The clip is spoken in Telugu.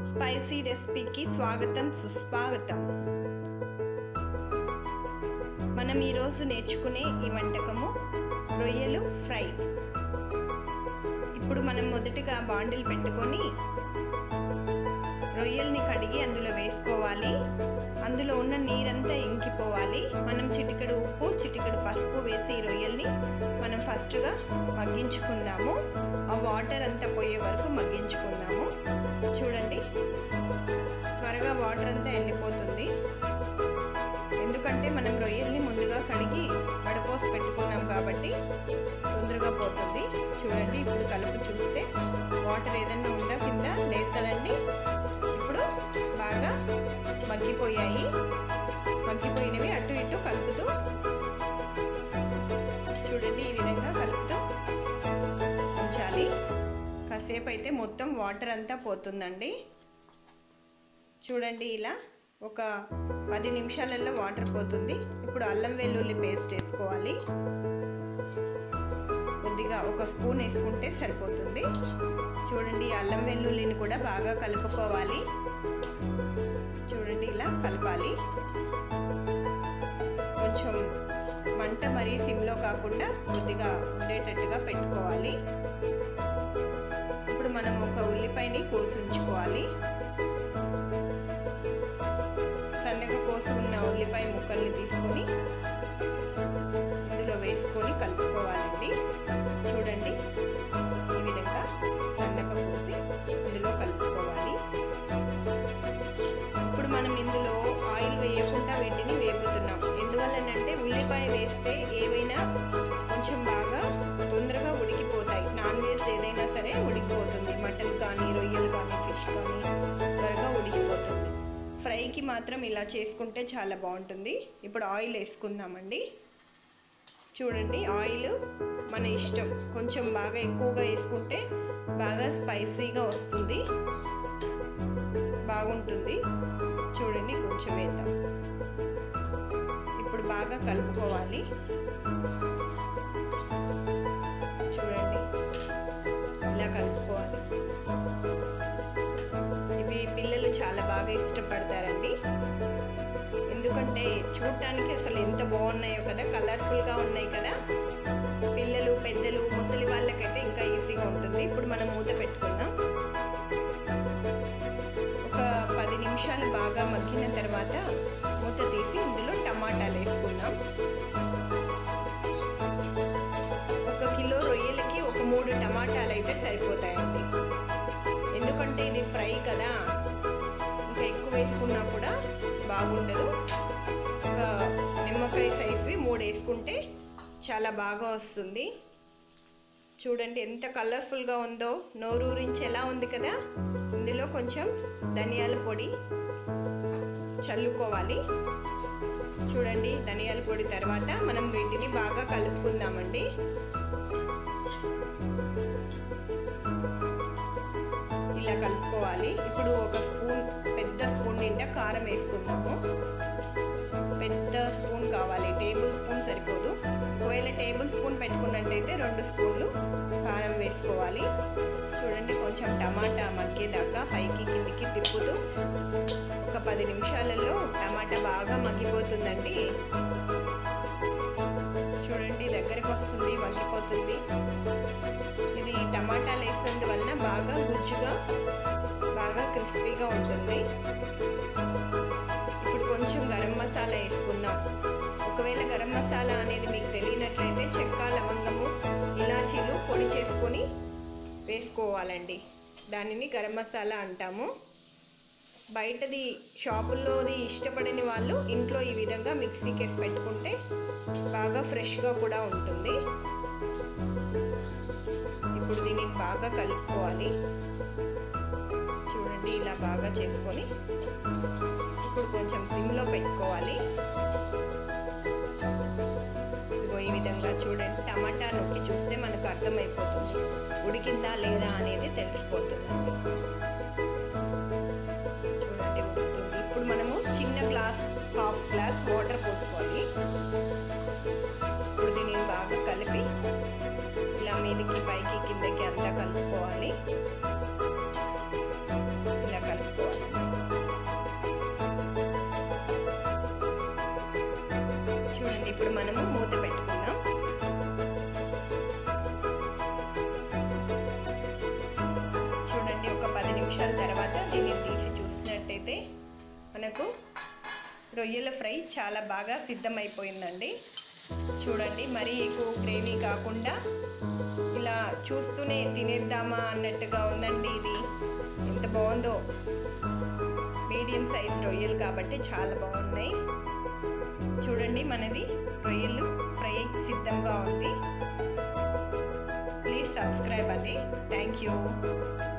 స్పైసీ రెసిపీకి స్వాగతం సుస్వాగతం మనం ఈరోజు నేర్చుకునే ఈ వంటకము రొయ్యలు ఫ్రై ఇప్పుడు మనం మొదటగా బాండిల్ పెట్టుకొని రొయ్యల్ని కడిగి అందులో వేసుకోవాలి అందులో ఉన్న నీరంతా ఇంకిపోవాలి మనం చిటికెడు ఉప్పు చిటికెడు పసుపు వేసి ఈ రొయ్యల్ని మనం ఫస్ట్గా మగ్గించుకుందాము ఆ వాటర్ అంతా పోయే వరకు మగ్గించుకుందాము చూడండి త్వరగా వాటర్ అంతా వెళ్ళిపోతుంది ఎందుకంటే మనం రొయ్యల్ని ముందుగా కడిగి వడపోసి పెట్టుకున్నాం కాబట్టి తొందరగా పోతుంది చూడండి ఇప్పుడు కలుపు చూస్తే వాటర్ ఏదన్నా ఉందా కింద లేదు కదండి ఇప్పుడు బాగా మగ్గిపోయాయి మగ్గిపోయినవి అటు ఇటు కలుపుతూ చూడండి ఈ విధంగా కలుపుతూ ఉంచాలి కాసేపు అయితే మొత్తం వాటర్ అంతా పోతుందండి చూడండి ఇలా ఒక పది నిమిషాలలో వాటర్ పోతుంది ఇప్పుడు అల్లం వెల్లుల్లి పేస్ట్ వేసుకోవాలి కొద్దిగా ఒక స్పూన్ వేసుకుంటే సరిపోతుంది చూడండి అల్లం వెల్లుల్లిని కూడా బాగా కలుపుకోవాలి చూడండి ఇలా కలపాలి కొంచెం మంట మరీ సిమ్లో కాకుండా కొద్దిగా ఉండేటట్టుగా పెట్టుకోవాలి ఇప్పుడు మనం ఒక ఉల్లిపాయని కోసి ఉంచుకోవాలి సన్నగా కోసి ఉన్న ఉల్లిపాయ ముక్కల్ని తీసుకొని ఇందులో వేసుకొని కలుపుకోవాలండి చూడండి ఈ విధంగా సన్నగా కోసి ఇందులో కలుపుకోవాలి ఇప్పుడు మనం ఇందులో ఆయిల్ వేయకుండా వీటిని వేపుతున్నాం ఎందువల్లనంటే ఉల్లిపాయ వేస్తే ఏవైనా కొంచెం బాగా తొందరగా ఉడికిపోతాయి నాన్ వెజ్ ఏదైనా సరే ఉడికిపోతుంది మటన్ కానీ రొయ్యలు కానీ ఫిష్ కానీ త్వరగా ఉడికిపోతుంది ఫ్రైకి మాత్రం ఇలా చేసుకుంటే చాలా బాగుంటుంది ఇప్పుడు ఆయిల్ వేసుకుందామండి చూడండి ఆయిల్ మన ఇష్టం కొంచెం బాగా ఎక్కువగా వేసుకుంటే బాగా స్పైసీగా వస్తుంది బాగుంటుంది చూడండి కొంచెం వేద్దాం ఇప్పుడు బాగా కలుపుకోవాలి చూడండి ఇలా కలుపుకోవాలి ఇవి పిల్లలు చాలా బాగా ఇష్టపడతారండి ఎందుకంటే చూడటానికి అసలు ఎంత బాగున్నాయో కదా కలర్ఫుల్గా ఉన్నాయి కదా పిల్లలు పెద్దలు ముసలి వాళ్ళకైతే ఇంకా ఈజీగా ఉంటుంది ఇప్పుడు మనం మూత పెట్టుకుందాం ఒక పది నిమిషాలు బాగా మగ్గిన తర్వాత మూత తీసి ఇందులో టమాటాలు వేసుకుందాం ఒక కిలో రొయ్యలకి ఒక మూడు టమాటాలు అయితే సరిపోతాయండి ఎందుకంటే ఇది ఫ్రై కదా ఇంకా ఎక్కువ వేసుకున్నా కూడా బాగుండదు ఒక నిమ్మకాయ సైజ్వి మూడు వేసుకుంటే చాలా బాగా వస్తుంది చూడండి ఎంత కలర్ఫుల్గా ఉందో నోరూరించి ఎలా ఉంది కదా ఇందులో కొంచెం ధనియాల పొడి చల్లుకోవాలి చూడండి ధనియాల పొడి తర్వాత మనం వీటిని బాగా కలుపుకుందామండి ఇలా కలుపుకోవాలి ఇప్పుడు ఒక స్పూన్ పెద్ద స్పూన్ నిండా కారం వేసుకుందాము పెద్ద స్పూన్ కావాలి టేబుల్ స్పూన్ సరిపోదు ఒకవేళ టేబుల్ స్పూన్ పెట్టుకున్నట్టయితే రెండు స్పూన్లు కారం వేసుకోవాలి చూడండి కొంచెం టమాటా మగ్గేదాకా పైకి కిందికి తిప్పుతూ ఒక పది నిమిషాలలో టమాటా బాగా మగ్గిపోతుందండి చూడండి దగ్గరికి వస్తుంది మగ్గిపోతుంది ఇది టమాటాలు వేసినందువలన బాగా గుజ్జుగా బాగా క్రిస్పీగా ఉంటుంది ఇప్పుడు కొంచెం గరం మసాలా వేసుకుందాం ఒకవేళ గరం మసాలా అనేది మీకు తెలియనట్లయితే చెక్క లవంగము ఇలాచీలు పొడి చేసుకొని వేసుకోవాలండి దానిని గరం మసాలా అంటాము బయటది షాపుల్లోది ఇష్టపడని వాళ్ళు ఇంట్లో ఈ విధంగా మిక్సీకి వేసి పెట్టుకుంటే బాగా ఫ్రెష్గా కూడా ఉంటుంది ఇప్పుడు దీన్ని బాగా కలుపుకోవాలి చూడండి ఇలా బాగా చేసుకొని ఇప్పుడు కొంచెం సిమ్లో పెట్టుకోవాలి ఇదిగో ఈ విధంగా చూడండి టమాటా నొక్కి చూస్తే మనకు అర్థమైపోతుంది ఉడికిందా లేదా అనేది తెలిసిపోతుందండి చూడండి ఉడుకుతుంది ఇప్పుడు మనము చిన్న గ్లాస్ హాఫ్ గ్లాస్ వాటర్ పోసుకోవాలి ఇప్పుడు దీన్ని బాగా కలిపి ఇలా మీదకి పైకి కిందకి అంతా కలుపుకోవాలి ఇలా కలుపుకోవాలి ఇప్పుడు మనము మూత పెట్టుకుందాం చూడండి ఒక పది నిమిషాల తర్వాత దీన్ని తీసి చూసినట్టయితే మనకు రొయ్యల ఫ్రై చాలా బాగా సిద్ధమైపోయిందండి చూడండి మరీ ఎక్కువ గ్రేవీ కాకుండా ఇలా చూస్తూనే తినేద్దామా అన్నట్టుగా ఉందండి ఇది ఎంత బాగుందో మీడియం సైజ్ రొయ్యలు కాబట్టి చాలా బాగున్నాయి చూడండి మనది రొయ్యలు ఫ్రై సిద్ధంగా ఉంది ప్లీజ్ సబ్స్క్రైబ్ అండి థ్యాంక్ యూ